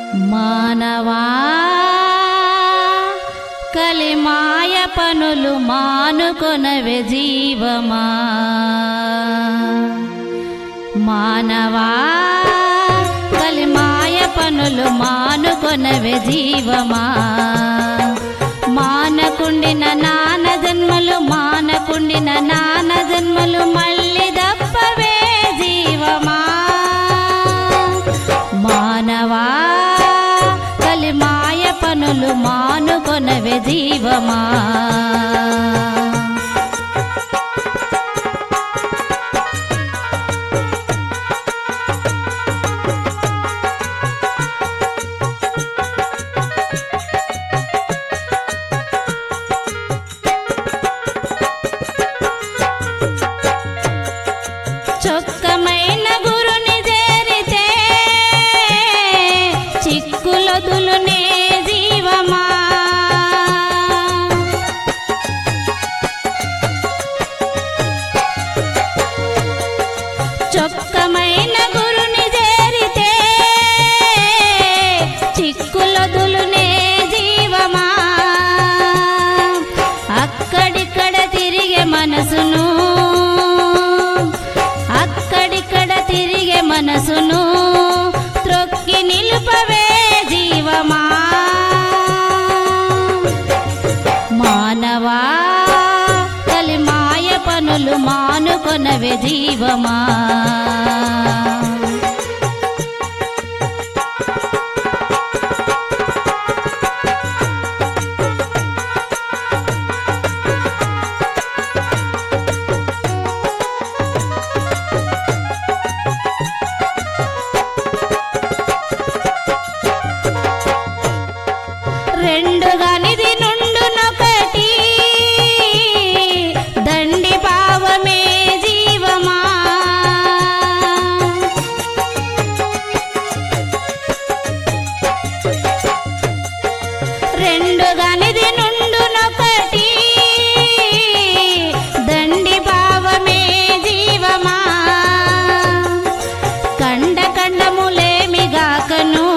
మానవా కలిమాయ పనులు మానుకొనవే జీవమా మానవా కలిమాయ పనులు మానుకొనవే జీవమా మానకుండిన నాన్న జన్మలు మానకుండిన నాన్న జన్మలు మళ్ళీ దప్పవే జీవమా మానవా కలిమాయ పనులు మానుకొనవే జీవమా చొక్కమైన గురుని చేరితే చిక్కులొదులునే జీవమా చొక్కమైన గురుని చేరితే చిక్కులొదులునే జీవమా అక్కడిక్కడ తిరిగే మనసును అక్కడిక్కడ తిరిగే మనసును త్రొక్కి నిలుపవే జీవమా మానవా కలిమాయ పనులు మానుకొనవే జీవమా రెండుగా నిధి నుండునొకటి దండి పావమే జీవమా రెండుగా నిధి నుండునొకటి దండి పావమే జీవమా కండ కండములేమిగాకను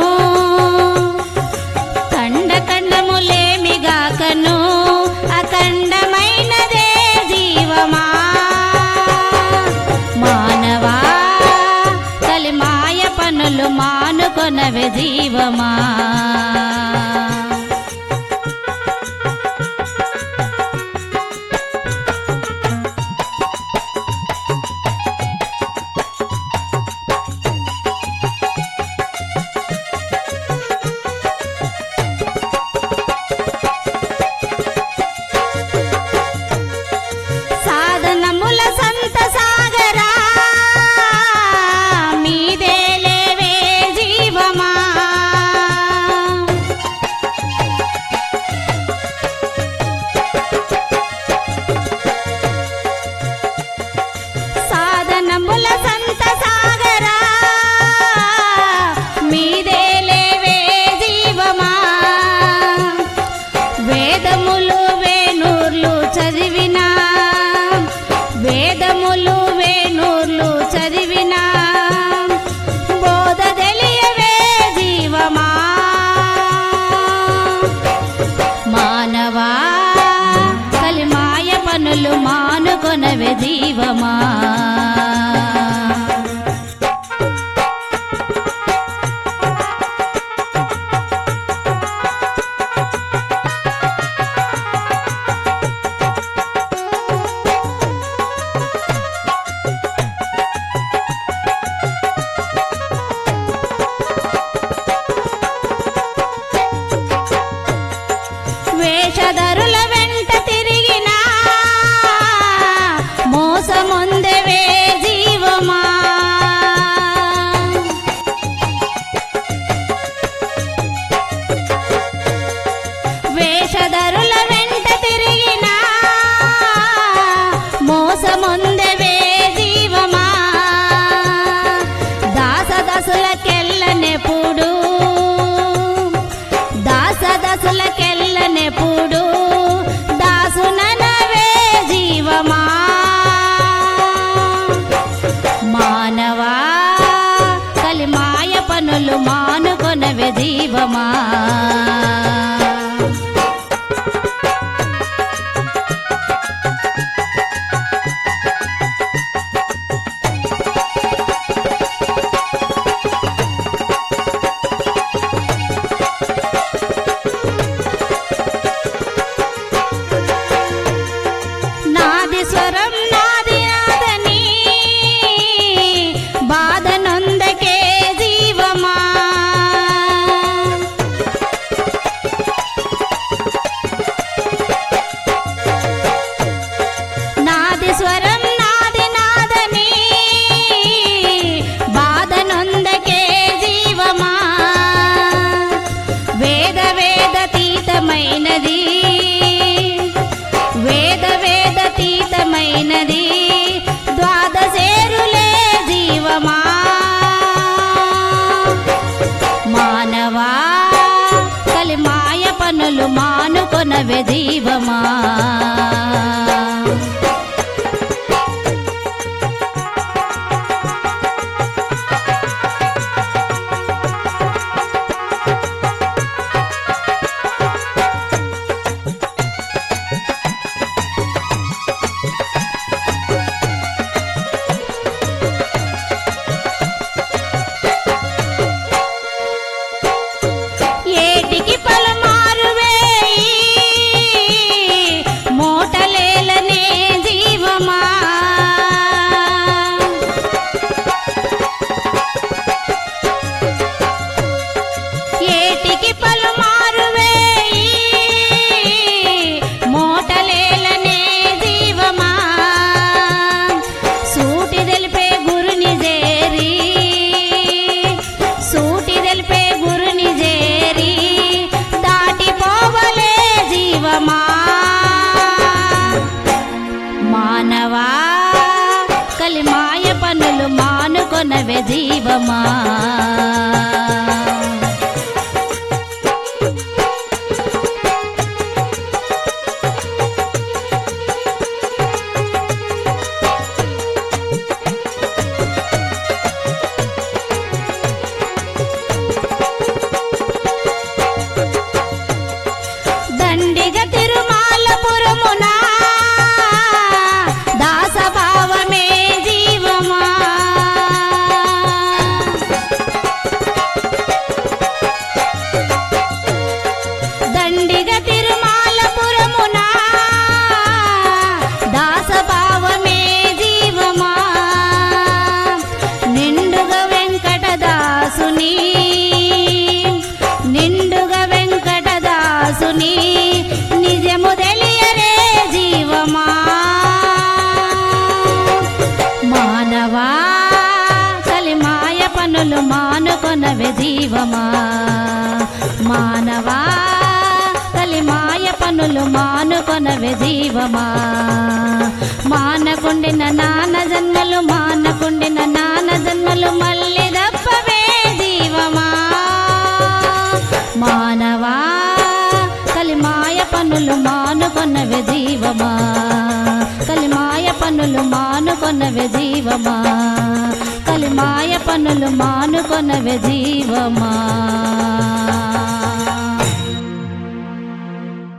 కండ కండములేమిగాకను అఖండమైనదే జీవమా మానవా కలిమాయ పనులు మానుకొనవే జీవమా సాధనముల సంత సాగరా మీదే లేవే జీవమా సాధనముల సంత సాగరా మీదే లేవే జీవమా వేదములు వేణూర్లు చదివినా వేదములు వేణూర్లు చదివినా బోధ తెలియవే జీవమా మానవా కలిమాయ పనులు మానుకొనవే జీవమా వేషధరుల వెంట తిరిగినా మోసముందెవే జీవమా వేషధరుల వెంట తిరిగినా మోసముందెవే జీవమా దాసదసులకెల్లనెప్పుడు దాసదసులకెల్లనెప్పుడు దాసుననవే జీవమా మానవా కలిమాయ పనులు మానుకొనవే మానుకొనవే జీవమా నాది స్వరం నాది నాదని బాధ నొందకే జీవమా నాది స్వరం నాది నాదని బాధ నొందకే జీవమా వేద వేదతీతమైనది వేద వేదతీతమైనది ద్వాదశేరులే జీవమా మానవా కలిమాయ పనులు మానుకొనవే జీవమా ఏటికి పలమారు వేయి మోటలేలనే జీవమా ఏటికి పలుమారు వేయి మోటలేలనే జీవమా సూటి తెలిపే గురుని చేరి సూటి తెలిపే గురుని చేరి దాటిపోవలే జీవమా మానవా కలిమాయ పనులు మానుకొనవే జీవమా దండిగ తిరుమాలపురమున దాసభావమే జీవమా దండిగ తిరుమాలపురమున దాసభావమే జీవమా నిండుగ వెంకటదాసుని నిండుగ వెంకటదాసుని నిజము తెలియరే జీవమా మానవా కలిమాయ పనులు మానుకొనవే జీవమా మానవా కలిమాయ పనులు మానుకొనవే జీవమా మానకుండిన నాన్న జన్మలు మానకుండిన నాన్న జన్మలు మళ్ళీ దప్పవే జీవమా మానవా కలిమాయ పనులు మానుకొన్నవే జీవమా కలిమాయ పనులు మానుకొన్నవే జీవమా కలిమాయ పనులు మానుకొన్నవే జీవమా